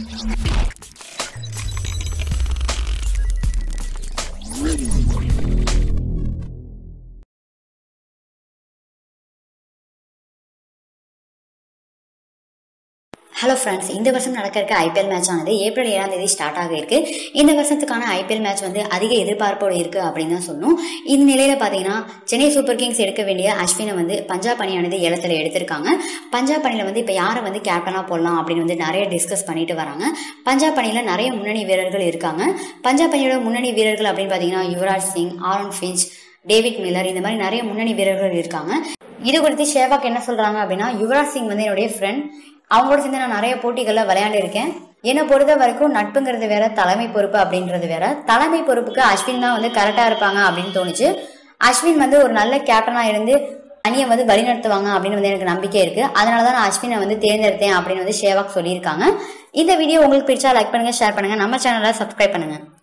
hello friends இந்த வருஷம் நடக்க இருக்க ஐபிஎல் மேட்ச் ஆனது ஏப்ரல் ஏழாம் தேதி ஸ்டார்ட் ஆக இருக்கு இந்த வருஷத்துக்கான ஐபிஎல் மேட்ச் வந்து அதிக எதிர்பார்ப்போடு இருக்கு அப்படின்னு தான் சொல்லணும் இந்த நிலையில பாத்தீங்கன்னா சென்னை சூப்பர் கிங்ஸ் எடுக்க வேண்டிய அஸ்வினை வந்து பஞ்சாப் அணியானது ஏலத்தில் எடுத்திருக்காங்க பஞ்சாப் அணியில வந்து இப்போ யாரை வந்து கேப்டனா போடலாம் அப்படின்னு வந்து நிறைய டிஸ்கஸ் பண்ணிட்டு வராங்க பஞ்சாப் அணியில நிறைய முன்னணி வீரர்கள் இருக்காங்க பஞ்சாப் அணியோட முன்னணி வீரர்கள் அப்படின்னு பாத்தீங்கன்னா Yuvraj Singh Aaron Finch David Miller இந்த மாதிரி நிறைய முன்னணி வீரர்கள் இருக்காங்க இது குறித்து ஷேவாக் என்ன சொல்றாங்க அப்படின்னா யுவராஜ் சிங் வந்து என்னுடைய ஃப்ரெண்ட் அவங்களோட சேர்ந்து நான் நிறைய போட்டிகளில் விளையாண்டு இருக்கேன் என்னை பொறுத்த வரைக்கும் நட்புங்கிறது வேற தலைமை பொறுப்பு அப்படின்றது வேற தலைமை பொறுப்புக்கு அஸ்வின் தான் வந்து கரெக்டா இருப்பாங்க அப்படின்னு தோணுச்சு அஸ்வின் வந்து ஒரு நல்ல கேப்டனா இருந்து அணியை வந்து வழிநடத்துவாங்க அப்படின்னு வந்து எனக்கு நம்பிக்கை இருக்கு அதனால தான் நான் அஸ்வினை வந்து தேர்ந்தெடுத்தேன் அப்படின்னு வந்து ஷேவாக் சொல்லியிருக்காங்க இந்த வீடியோ உங்களுக்கு பிடிச்சா லைக் பண்ணுங்க ஷேர் பண்ணுங்க நம்ம சேனலை சப்ஸ்கிரைப் பண்ணுங்க